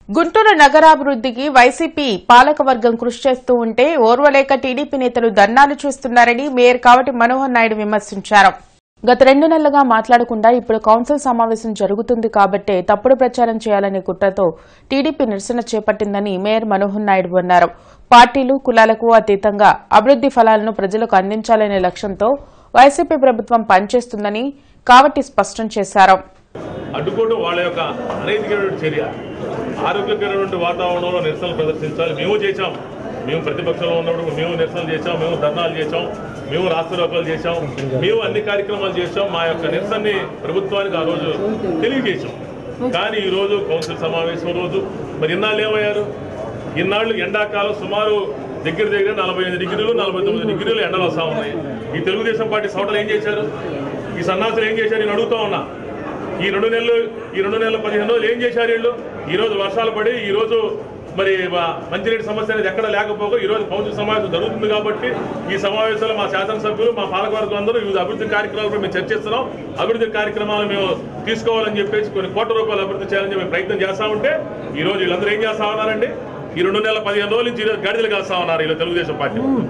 Guntur నగరాభివృద్ధికి YCP పాలకవర్గం కృషి చేస్తూ ఉంటే ఓర్వలేక టీడీపీ నేతలు ధర్నాలు చేస్తున్నారని మేయర్ కావటి మనోహర్ నాయుడు విమర్శించారు గత రెండు నెలలుగా మాట్లాడకుండా ఇప్పుడు కౌన్సిల్ సమావేశం జరుగుతుంది కాబట్టే తప్పుడు ప్రచారం చేయాలనే కుట్రతో టీడీపీ నిరసన చేపట్టిందని మేయర్ మనోహర్ నాయుడు అన్నారు పార్టీలు కులాలకు అతీతంగా అభివృద్ది ఫలాలను ప్రజలకు అందించాలనే లక్ష్యంతో వైసీపీ ప్రభుత్వం పనిచేస్తుందని కావటి స్పష్టం చేశారు అడ్డుకోవడం వాళ్ళ యొక్క అనైతికమైనటువంటి చర్య ఆరోగ్యకరమైనటువంటి వాతావరణంలో నిరసనలు ప్రదర్శించాలి మేము చేశాం మేము ప్రతిపక్షంలో ఉన్నప్పుడు మేము నిరసనలు చేశాం మేము ధర్నాలు చేశాం మేము రాష్ట్రోకలు చేశాం మేము అన్ని కార్యక్రమాలు చేశాం మా యొక్క నిరసనని ప్రభుత్వానికి ఆ రోజు తెలియజేశాం కానీ ఈ రోజు కౌన్సిల్ సమావేశం రోజు మరి ఇన్నాళ్ళు ఏమయ్యారు ఇన్నాళ్ళు ఎండాకాలం సుమారు దగ్గర దగ్గర నలభై ఎనిమిది డిగ్రీలు నలభై తొమ్మిది డిగ్రీలు ఎండలు వస్తూ ఉన్నాయి ఈ తెలుగుదేశం పార్టీ సోటలు ఏం చేశారు ఈ సన్నాసులు ఏం చేశారు నేను అడుగుతా ఉన్నా ఈ రెండు నెలలు ఈ రెండు నెలల పదిహేను రోజులు ఏం చేశారు వీళ్ళు ఈ రోజు వర్షాలు పడి ఈ రోజు మరి మ- మంచినీటి సమస్య అనేది ఎక్కడ లేకపోగా ఈ రోజు కౌన్సిల్ సమావేశం జరుగుతుంది కాబట్టి ఈ సమావేశంలో మా శాసనసభ్యులు మా పాలకవర్గం అందరూ వివిధ అభివృద్ధి కార్యక్రమాలపై మేము చర్చిస్తున్నాం అభివృద్ధి కార్యక్రమాలు మేము తీసుకోవాలని చెప్పేసి కొన్ని కోట్ల రూపాయలు అభివృద్ధి చేయాలని చెప్పి ప్రయత్నం చేస్తా ఉంటే ఈ రోజు వీళ్ళందరూ ఏం చేస్తా ఉన్నారండి ఈ రెండు నెలల పదిహేను రోజుల నుంచి ఈ రోజు గాడిదలు కాస్తా ఉన్నారు వీళ్ళు తెలుగుదేశం పార్టీ